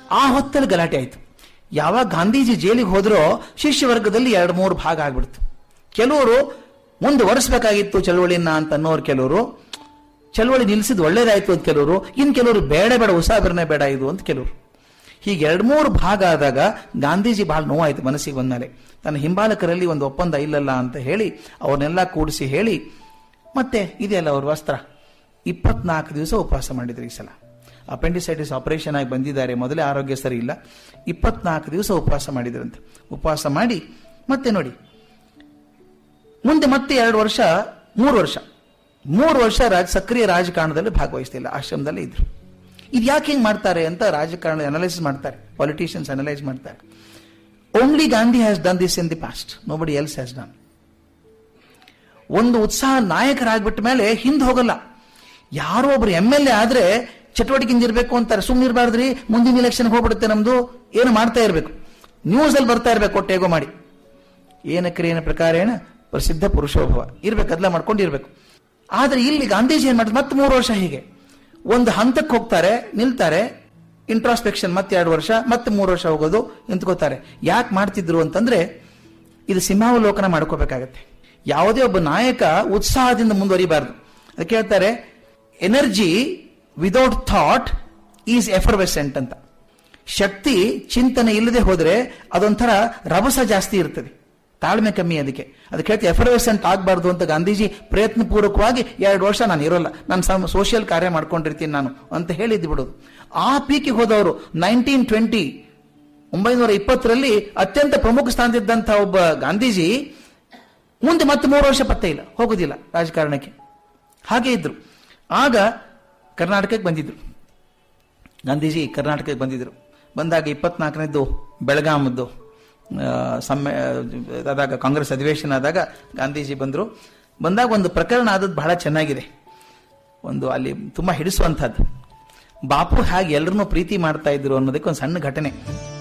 ಆ ಹೊತ್ತಲ್ಲಿ ಗಲಾಟೆ ಆಯ್ತು ಯಾವಾಗ ಗಾಂಧೀಜಿ ಜೈಲಿಗೆ ಹೋದ್ರೋ ಶಿಷ್ಯ ವರ್ಗದಲ್ಲಿ ಎರಡು ಮೂರು ಭಾಗ ಆಗ್ಬಿಡ್ತು ಕೆಲವರು ಮುಂದುವರಿಸಬೇಕಾಗಿತ್ತು ಚಳವಳಿನ ಅಂತ ಅನ್ನೋರು ಕೆಲವರು ಚಳವಳಿ ನಿಲ್ಲಿಸಿದ್ ಒಳ್ಳೇದಾಯ್ತು ಅಂತ ಕೆಲವರು ಇನ್ ಕೆಲವರು ಬೇಡ ಬೇಡ ಉಸಾಬರನೆ ಬೇಡ ಇದು ಅಂತ ಕೆಲವರು ಹೀಗೆ ಎರಡು ಮೂರು ಭಾಗ ಆದಾಗ ಗಾಂಧೀಜಿ ಬಹಳ ನೋವಾಯ್ತು ಮನಸ್ಸಿಗೆ ಬಂದ್ಮೇಲೆ ತನ್ನ ಹಿಂಬಾಲಕರಲ್ಲಿ ಒಂದು ಒಪ್ಪಂದ ಇಲ್ಲಲ್ಲ ಅಂತ ಹೇಳಿ ಅವ್ರನ್ನೆಲ್ಲ ಕೂಡಿಸಿ ಹೇಳಿ ಮತ್ತೆ ಇದೆಯಲ್ಲ ಅವ್ರ ವಸ್ತ್ರ ಇಪ್ಪತ್ನಾಲ್ಕು ದಿವಸ ಉಪವಾಸ ಮಾಡಿದ್ರು ಈ ಸಲ ಅಪೆಂಡಿಸೈಟಿಸ್ ಆಪರೇಷನ್ ಆಗಿ ಬಂದಿದ್ದಾರೆ ಮೊದಲೇ ಆರೋಗ್ಯ ಸರಿ ಇಲ್ಲ ಇಪ್ಪತ್ನಾಲ್ಕು ದಿವಸ ಉಪವಾಸ ಮಾಡಿದ್ರಂತೆ ಉಪವಾಸ ಮಾಡಿ ಮತ್ತೆ ನೋಡಿ ಮುಂದೆ ಮತ್ತೆ ಎರಡು ವರ್ಷ ಮೂರು ವರ್ಷ ಮೂರು ವರ್ಷ ರಾಜ ಸಕ್ರಿಯ ರಾಜಕಾರಣದಲ್ಲಿ ಭಾಗವಹಿಸ್ತಿಲ್ಲ ಆಶ್ರಮದಲ್ಲೇ ಇದ್ರು ಇದು ಯಾಕೆ ಹಿಂಗ್ ಮಾಡ್ತಾರೆ ಅಂತ ರಾಜಕಾರಣ ಅನಲೈಸಿಸ್ ಮಾಡ್ತಾರೆ ಪಾಲಿಟಿಷಿಯನ್ಸ್ ಅನಲೈಸ್ ಮಾಡ್ತಾರೆ only Gandhi has done this in the past nobody else has done ಒಂದು ಉತ್ಸಾಹ ನಾಯಕರಾಗ್ಬಿಟ್ಟ ಮೇಲೆ ಹಿಂದೆ ಹೋಗಲ್ಲ ಯಾರೋ ಒಬ್ರು ಎಂ ಎಲ್ ಎ ಆದ್ರೆ ಚಟುವಟಿಕೆಯಿಂದ ಇರಬೇಕು ಅಂತಾರೆ ಸುಮ್ಮನೆ ಇರಬಾರ್ದ್ರಿ ಮುಂದಿನ ಎಲೆಕ್ಷನ್ ಹೋಗ್ಬಿಡುತ್ತೆ ನಮ್ದು ಏನು ಮಾಡ್ತಾ ಇರಬೇಕು ನ್ಯೂಸ್ ಅಲ್ಲಿ ಬರ್ತಾ ಇರ್ಬೇಕು ಕೊಟ್ಟೇಗೋ ಮಾಡಿ ಏನ ಕ್ರಿಯೆನ ಪ್ರಕಾರ ಏನ ಪ್ರಸಿದ್ಧ ಪುರುಷೋಭವ ಇರ್ಬೇಕು ಅದೆಲ್ಲ ಮಾಡ್ಕೊಂಡಿರ್ಬೇಕು ಆದ್ರೆ ಇಲ್ಲಿ ಗಾಂಧೀಜಿ ಏನ್ ಮಾಡಿದ್ರು ಮತ್ತೆ ಮೂರು ವರ್ಷ ಹೀಗೆ ಒಂದು ಹಂತಕ್ಕೆ ಹೋಗ್ತಾರೆ ನಿಲ್ತಾರೆ ಇಂಟ್ರಾಸ್ಪೆಕ್ಷನ್ ಮತ್ತೆ ಎರಡು ವರ್ಷ ಮತ್ತೆ ಮೂರು ವರ್ಷ ಹೋಗೋದು ನಿಂತ್ಕೋತಾರೆ ಯಾಕೆ ಮಾಡ್ತಿದ್ರು ಅಂತಂದ್ರೆ ಇದು ಸಿಂಹಾವಲೋಕನ ಮಾಡ್ಕೋಬೇಕಾಗತ್ತೆ ಯಾವುದೇ ಒಬ್ಬ ನಾಯಕ ಉತ್ಸಾಹದಿಂದ ಮುಂದುವರಿಬಾರದು ಅದಕ್ಕೆ ಹೇಳ್ತಾರೆ energy without thought is effervescent ಅಂತ ಶಕ್ತಿ ಚಿಂತನೆ ಇಲ್ಲದೆ ಹೋದ್ರೆ ಅದೊಂಥರ ರಭಸ ಜಾಸ್ತಿ ಇರ್ತದೆ ತಾಳ್ಮೆ ಕಮ್ಮಿ ಅದಕ್ಕೆ ಅದಕ್ಕೆ ಹೇಳ್ತೀವಿ ಎಫರ್ವೆಸೆಂಟ್ ಆಗಬಾರ್ದು ಅಂತ ಗಾಂಧೀಜಿ ಪ್ರಯತ್ನ ಪೂರ್ವಕವಾಗಿ ಎರಡು ವರ್ಷ ನಾನು ಇರೋಲ್ಲ ನಾನು ಸೋಷಿಯಲ್ ಕಾರ್ಯ ಮಾಡ್ಕೊಂಡಿರ್ತೀನಿ ನಾನು ಅಂತ ಹೇಳಿದ್ದು ಬಿಡೋದು ಆ ಪೀಕಿಗೆ ಹೋದವರು ನೈನ್ಟೀನ್ ಟ್ವೆಂಟಿ ಒಂಬೈನೂರ ಇಪ್ಪತ್ತರಲ್ಲಿ ಅತ್ಯಂತ ಪ್ರಮುಖ ಸ್ಥಾನದಿದ್ದಂಥ ಒಬ್ಬ ಗಾಂಧೀಜಿ ಮುಂದೆ ಮತ್ತೆ ಮೂರು ವರ್ಷ ಪತ್ತೆ ಇಲ್ಲ ಹೋಗುದಿಲ್ಲ ರಾಜಕಾರಣಕ್ಕೆ ಹಾಗೆ ಇದ್ರು ಆಗ ಕರ್ನಾಟಕಕ್ಕೆ ಬಂದಿದ್ರು ಗಾಂಧೀಜಿ ಕರ್ನಾಟಕಕ್ಕೆ ಬಂದಿದ್ರು ಬಂದಾಗ ಇಪ್ಪತ್ನಾಲ್ಕನೇದ್ದು ಬೆಳಗಾಮದ್ದು ಆ, ಸಮ್ಮೆ ಆದಾಗ ಕಾಂಗ್ರೆಸ್ ಅಧಿವೇಶನ ಆದಾಗ ಗಾಂಧೀಜಿ ಬಂದರು ಬಂದಾಗ ಒಂದು ಪ್ರಕರಣ ಆದದ್ದು ಬಹಳ ಚೆನ್ನಾಗಿದೆ ಒಂದು ಅಲ್ಲಿ ತುಂಬಾ ಹಿಡಿಸುವಂಥದ್ದು ಬಾಪು ಹೇಗೆ ಎಲ್ಲರನ್ನೂ ಪ್ರೀತಿ ಮಾಡ್ತಾ ಇದ್ರು ಅನ್ನೋದಕ್ಕೆ ಒಂದು ಸಣ್ಣ ಘಟನೆ